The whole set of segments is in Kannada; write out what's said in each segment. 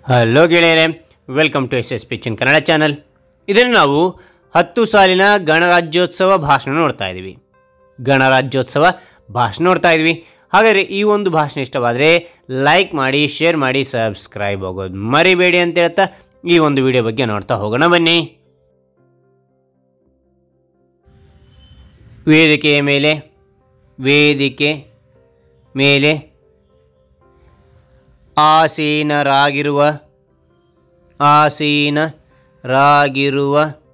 ಹಲೋ ಗೆಳೆಯರೆ ವೆಲ್ಕಮ್ ಟು ಎಸ್ ಎಸ್ ಪಿಚಿನ್ ಕನ್ನಡ ಚಾನಲ್ ಇದನ್ನು ನಾವು ಹತ್ತು ಸಾಲಿನ ಗಣರಾಜ್ಯೋತ್ಸವ ಭಾಷಣ ನೋಡ್ತಾ ಇದ್ದೀವಿ ಗಣರಾಜ್ಯೋತ್ಸವ ಭಾಷಣ ನೋಡ್ತಾ ಇದ್ವಿ ಹಾಗಾದರೆ ಈ ಒಂದು ಭಾಷಣ ಇಷ್ಟವಾದರೆ ಲೈಕ್ ಮಾಡಿ ಶೇರ್ ಮಾಡಿ ಸಬ್ಸ್ಕ್ರೈಬ್ ಆಗೋದು ಮರಿಬೇಡಿ ಅಂತ ಹೇಳ್ತಾ ಈ ಒಂದು ವಿಡಿಯೋ ಬಗ್ಗೆ ನೋಡ್ತಾ ಹೋಗೋಣ ಬನ್ನಿ ವೇದಿಕೆಯ ಮೇಲೆ ವೇದಿಕೆ ಮೇಲೆ ಆಸೀನರಾಗಿರುವ ಆಸೀನರಾಗಿರುವ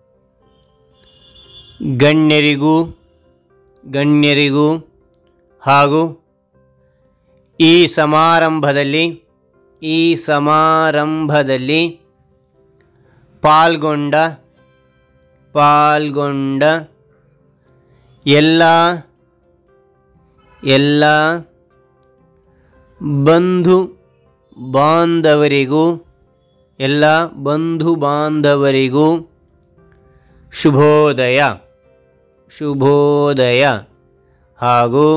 ಗಣ್ಯರಿಗೂ ಗಣ್ಯರಿಗೂ ಹಾಗೂ ಈ ಸಮಾರಂಭದಲ್ಲಿ ಈ ಸಮಾರಂಭದಲ್ಲಿ ಪಾಲ್ಗೊಂಡ ಪಾಲ್ಗೊಂಡ ಎಲ್ಲ ಎಲ್ಲ ಬಂಧು ಬಾಂಧವರಿಗೂ ಎಲ್ಲ ಬಂಧು ಬಾಂಧವರಿಗೂ ಶುಭೋದಯ ಶುಭೋದಯ ಹಾಗೂ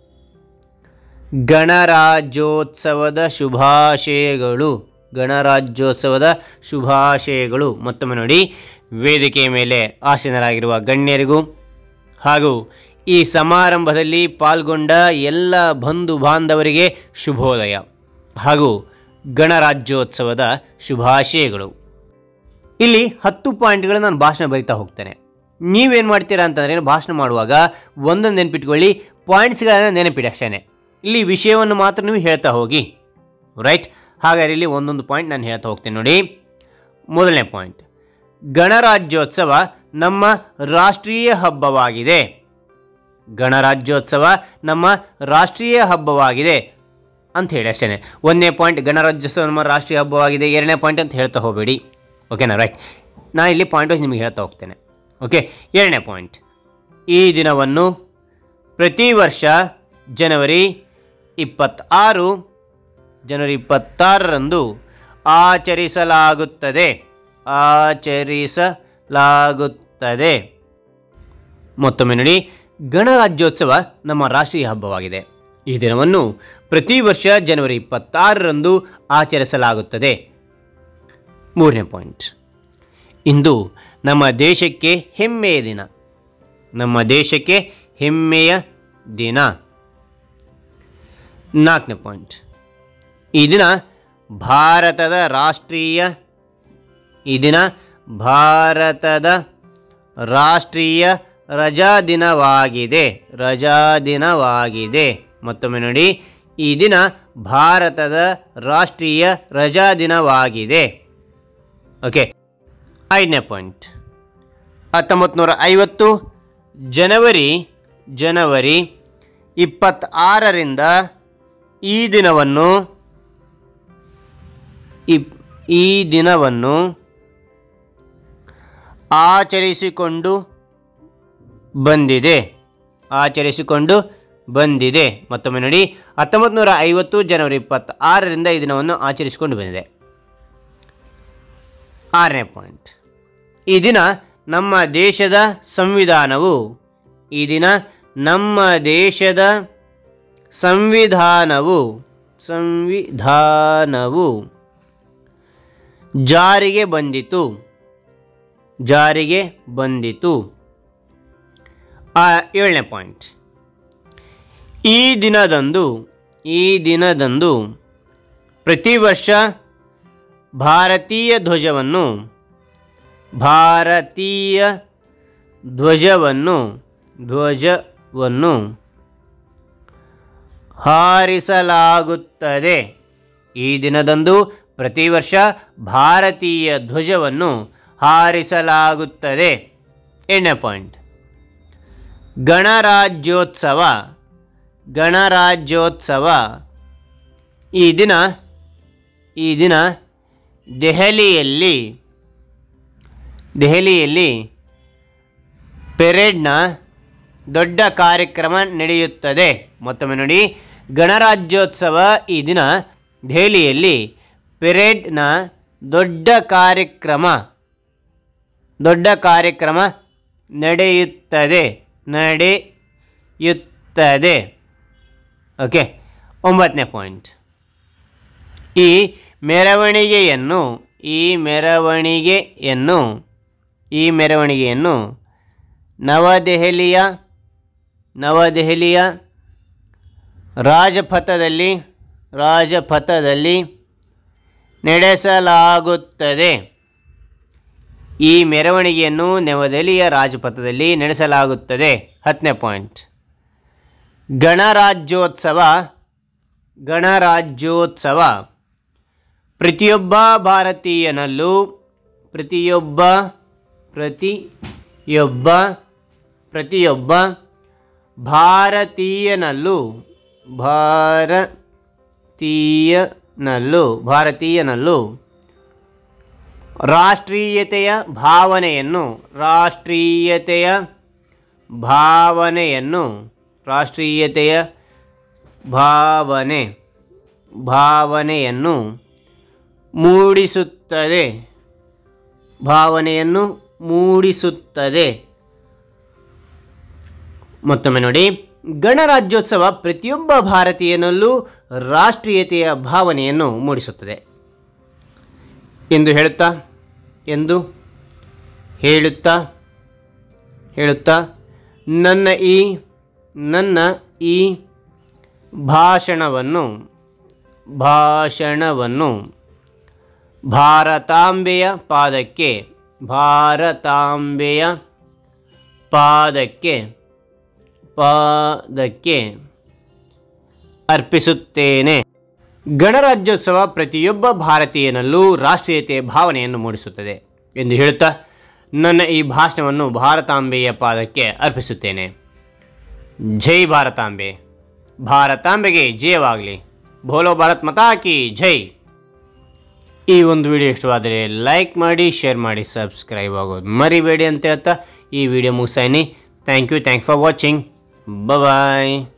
ಗಣರಾಜ್ಯೋತ್ಸವದ ಶುಭಾಶಯಗಳು ಗಣರಾಜ್ಯೋತ್ಸವದ ಶುಭಾಶಯಗಳು ಮತ್ತೊಮ್ಮೆ ನೋಡಿ ವೇದಿಕೆಯ ಮೇಲೆ ಆಸೀನರಾಗಿರುವ ಗಣ್ಯರಿಗೂ ಹಾಗೂ ಈ ಸಮಾರಂಭದಲ್ಲಿ ಪಾಲ್ಗೊಂಡ ಎಲ್ಲ ಬಂಧು ಬಾಂಧವರಿಗೆ ಶುಭೋದಯ ಹಾಗೂ ಗಣರಾಜ್ಯೋತ್ಸವದ ಶುಭಾಶಯಗಳು ಇಲ್ಲಿ ಹತ್ತು ಪಾಯಿಂಟ್ಗಳು ನಾನು ಭಾಷಣ ಬರಿತಾ ಹೋಗ್ತೇನೆ ನೀವೇನು ಮಾಡ್ತೀರಾ ಅಂತಂದರೆ ಭಾಷಣ ಮಾಡುವಾಗ ಒಂದೊಂದು ನೆನಪಿಟ್ಕೊಳ್ಳಿ ಪಾಯಿಂಟ್ಸ್ಗಳನ್ನು ನೆನಪಿಡಿ ಅಷ್ಟೇ ಇಲ್ಲಿ ವಿಷಯವನ್ನು ಮಾತ್ರ ನೀವು ಹೇಳ್ತಾ ಹೋಗಿ ರೈಟ್ ಹಾಗಾದ್ರೆ ಇಲ್ಲಿ ಒಂದೊಂದು ಪಾಯಿಂಟ್ ನಾನು ಹೇಳ್ತಾ ಹೋಗ್ತೇನೆ ನೋಡಿ ಮೊದಲನೇ ಪಾಯಿಂಟ್ ಗಣರಾಜ್ಯೋತ್ಸವ ನಮ್ಮ ರಾಷ್ಟ್ರೀಯ ಹಬ್ಬವಾಗಿದೆ ಗಣರಾಜ್ಯೋತ್ಸವ ನಮ್ಮ ರಾಷ್ಟ್ರೀಯ ಹಬ್ಬವಾಗಿದೆ ಅಂತ ಹೇಳಿ ಅಷ್ಟೇ ಒಂದನೇ ಪಾಯಿಂಟ್ ಗಣರಾಜ್ಯೋತ್ಸವ ನಮ್ಮ ರಾಷ್ಟ್ರೀಯ ಹಬ್ಬವಾಗಿದೆ ಎರಡನೇ ಪಾಯಿಂಟ್ ಅಂತ ಹೇಳ್ತಾ ಹೋಗಬೇಡಿ ಓಕೆನಾ ರೈಟ್ ನಾನು ಇಲ್ಲಿ ಪಾಯಿಂಟ್ ವೈಸ್ ನಿಮಗೆ ಹೇಳ್ತಾ ಹೋಗ್ತೇನೆ ಓಕೆ ಎರಡನೇ ಪಾಯಿಂಟ್ ಈ ದಿನವನ್ನು ಪ್ರತಿ ವರ್ಷ ಜನವರಿ ಇಪ್ಪತ್ತಾರು ಜನವರಿ ಇಪ್ಪತ್ತಾರರಂದು ಆಚರಿಸಲಾಗುತ್ತದೆ ಆಚರಿಸಲಾಗುತ್ತದೆ ಮತ್ತೊಮ್ಮೆ ನೋಡಿ ಗಣರಾಜ್ಯೋತ್ಸವ ನಮ್ಮ ರಾಷ್ಟ್ರೀಯ ಹಬ್ಬವಾಗಿದೆ ಈ ದಿನವನ್ನು ಪ್ರತಿ ವರ್ಷ ಜನವರಿ ಇಪ್ಪತ್ತಾರರಂದು ಆಚರಿಸಲಾಗುತ್ತದೆ ಮೂರನೇ ಪಾಯಿಂಟ್ ಇಂದು ನಮ್ಮ ದೇಶಕ್ಕೆ ಹೆಮ್ಮೆಯ ದಿನ ನಮ್ಮ ದೇಶಕ್ಕೆ ಹೆಮ್ಮೆಯ ದಿನ ನಾಲ್ಕನೇ ಪಾಯಿಂಟ್ ಈ ದಿನ ಭಾರತದ ರಾಷ್ಟ್ರೀಯ ಈ ದಿನ ಭಾರತದ ರಾಷ್ಟ್ರೀಯ ರಜಾ ದಿನವಾಗಿದೆ ರಜಾ ದಿನವಾಗಿದೆ ಮತ್ತೊಮ್ಮೆ ನೋಡಿ ಈ ದಿನ ಭಾರತದ ರಾಷ್ಟ್ರೀಯ ರಜಾ ದಿನವಾಗಿದೆ ಓಕೆ ಐದನೇ ಪಾಯಿಂಟ್ ಹತ್ತೊಂಬತ್ತು ನೂರ ಐವತ್ತು ಜನವರಿ ಜನವರಿ ಇಪ್ಪತ್ತಾರರಿಂದ ಈ ದಿನವನ್ನು ಇಪ್ ಈ ದಿನವನ್ನು ಆಚರಿಸಿಕೊಂಡು ಬಂದಿದೆ ಆಚರಿಸಿಕೊಂಡು ಬಂದಿದೆ ಮತ್ತೊಮ್ಮೆ ನೋಡಿ ಹತ್ತೊಂಬತ್ತು ನೂರ ಐವತ್ತು ಜನವರಿ ಇಪ್ಪತ್ತಾರರಿಂದ ಈ ದಿನವನ್ನು ಆಚರಿಸಿಕೊಂಡು ಬಂದಿದೆ ಆರನೇ ಪಾಯಿಂಟ್ ಈ ದಿನ ನಮ್ಮ ದೇಶದ ಸಂವಿಧಾನವು ಈ ದಿನ ನಮ್ಮ ದೇಶದ ಸಂವಿಧಾನವು ಸಂವಿಧಾನವು ಜಾರಿಗೆ ಬಂದಿತು ಜಾರಿಗೆ ಬಂದಿತು ಆ ಏಳನೇ ಪಾಯಿಂಟ್ ಈ ದಿನದಂದು ಈ ದಿನದಂದು ಪ್ರತಿ ವರ್ಷ ಭಾರತೀಯ ಧ್ವಜವನ್ನು ಭಾರತೀಯ ಧ್ವಜವನ್ನು ಧ್ವಜವನ್ನು ಹಾರಿಸಲಾಗುತ್ತದೆ ಈ ದಿನದಂದು ಪ್ರತಿ ವರ್ಷ ಭಾರತೀಯ ಧ್ವಜವನ್ನು ಹಾರಿಸಲಾಗುತ್ತದೆ ಎಂಟನೇ ಪಾಯಿಂಟ್ ಗಣರಾಜ್ಯೋತ್ಸವ ಗಣರಾಜ್ಯೋತ್ಸವ ಈ ದಿನ ಈ ದಿನ ದೆಹಲಿಯಲ್ಲಿ ದೆಹಲಿಯಲ್ಲಿ ಪೆರೇಡ್ನ ದೊಡ್ಡ ಕಾರ್ಯಕ್ರಮ ನಡೆಯುತ್ತದೆ ಮತ್ತೊಮ್ಮೆ ನೋಡಿ ಗಣರಾಜ್ಯೋತ್ಸವ ಈ ದಿನ ದೆಹಲಿಯಲ್ಲಿ ಪೆರೇಡ್ನ ದೊಡ್ಡ ಕಾರ್ಯಕ್ರಮ ದೊಡ್ಡ ಕಾರ್ಯಕ್ರಮ ನಡೆಯುತ್ತದೆ ನಡೆಯುತ್ತದೆ ಓಕೆ ಒಂಬತ್ತನೇ ಪಾಯಿಂಟ್ ಈ ಮೆರವಣಿಗೆಯನ್ನು ಈ ಮೆರವಣಿಗೆಯನ್ನು ಈ ಮೆರವಣಿಗೆಯನ್ನು ನವದೆಹಲಿಯ ನವದೆಹಲಿಯ ರಾಜಪಥದಲ್ಲಿ ರಾಜಪಥದಲ್ಲಿ ನಡೆಸಲಾಗುತ್ತದೆ ಈ ಮೆರವಣಿಗೆಯನ್ನು ನವದೆಹಲಿಯ ರಾಜಪಥದಲ್ಲಿ ನಡೆಸಲಾಗುತ್ತದೆ ಹತ್ತನೇ ಪಾಯಿಂಟ್ ಗಣರಾಜ್ಯೋತ್ಸವ ಗಣರಾಜ್ಯೋತ್ಸವ ಪ್ರತಿಯೊಬ್ಬ ಭಾರತೀಯನಲ್ಲೂ ಪ್ರತಿಯೊಬ್ಬ ಪ್ರತಿಯೊಬ್ಬ ಪ್ರತಿಯೊಬ್ಬ ಭಾರತೀಯನಲ್ಲೂ ಭಾರತೀಯನಲ್ಲೂ ಭಾರತೀಯನಲ್ಲೂ ರಾಷ್ಟ್ರೀಯತೆಯ ಭಾವನೆಯನ್ನು ರಾಷ್ಟ್ರೀಯತೆಯ ಭಾವನೆಯನ್ನು ರಾಷ್ಟ್ರೀಯತೆಯ ಭಾವನೆ ಭಾವನೆಯನ್ನು ಮೂಡಿಸುತ್ತದೆ ಭಾವನೆಯನ್ನು ಮೂಡಿಸುತ್ತದೆ ಮತ್ತೊಮ್ಮೆ ನೋಡಿ ಗಣರಾಜ್ಯೋತ್ಸವ ಪ್ರತಿಯೊಬ್ಬ ಭಾರತೀಯನಲ್ಲೂ ರಾಷ್ಟ್ರೀಯತೆಯ ಭಾವನೆಯನ್ನು ಮೂಡಿಸುತ್ತದೆ ಎಂದು ಹೇಳುತ್ತಾ ಎಂದು ಹೇಳುತ್ತಾ ಹೇಳುತ್ತಾ ನನ್ನ ಈ ನನ್ನ ಈ ಭಾಷಣವನ್ನು ಭಾಷಣವನ್ನು ಭಾರತಾಂಬೆಯ ಪಾದಕ್ಕೆ ಭಾರತಾಂಬೆಯ ಪಾದಕ್ಕೆ ಪಾದಕ್ಕೆ ಅರ್ಪಿಸುತ್ತೇನೆ ಗಣರಾಜ್ಯೋತ್ಸವ ಪ್ರತಿಯೊಬ್ಬ ಭಾರತೀಯನಲ್ಲೂ ರಾಷ್ಟ್ರೀಯತೆಯ ಭಾವನೆಯನ್ನು ಮೂಡಿಸುತ್ತದೆ ಎಂದು ಹೇಳುತ್ತಾ ನನ್ನ ಈ ಭಾಷಣವನ್ನು ಭಾರತಾಂಬೆಯ ಪಾದಕ್ಕೆ ಅರ್ಪಿಸುತ್ತೇನೆ ಜೈ ಭಾರತಾಂಬೆ ಭಾರತಾಂಬೆಗೆ ಜಯವಾಗಲಿ ಭೋಲೋ ಭಾರತ್ ಮತಾ ಕಿ ಜೈ ಈ ಒಂದು ವಿಡಿಯೋ ಇಷ್ಟವಾದರೆ ಲೈಕ್ ಮಾಡಿ ಶೇರ್ ಮಾಡಿ ಸಬ್ಸ್ಕ್ರೈಬ್ ಆಗೋದು ಮರಿಬೇಡಿ ಅಂತ ಹೇಳ್ತಾ ಈ ವಿಡಿಯೋ ಮುಗಿಸಾಯಿನಿ thank you thank for watching bye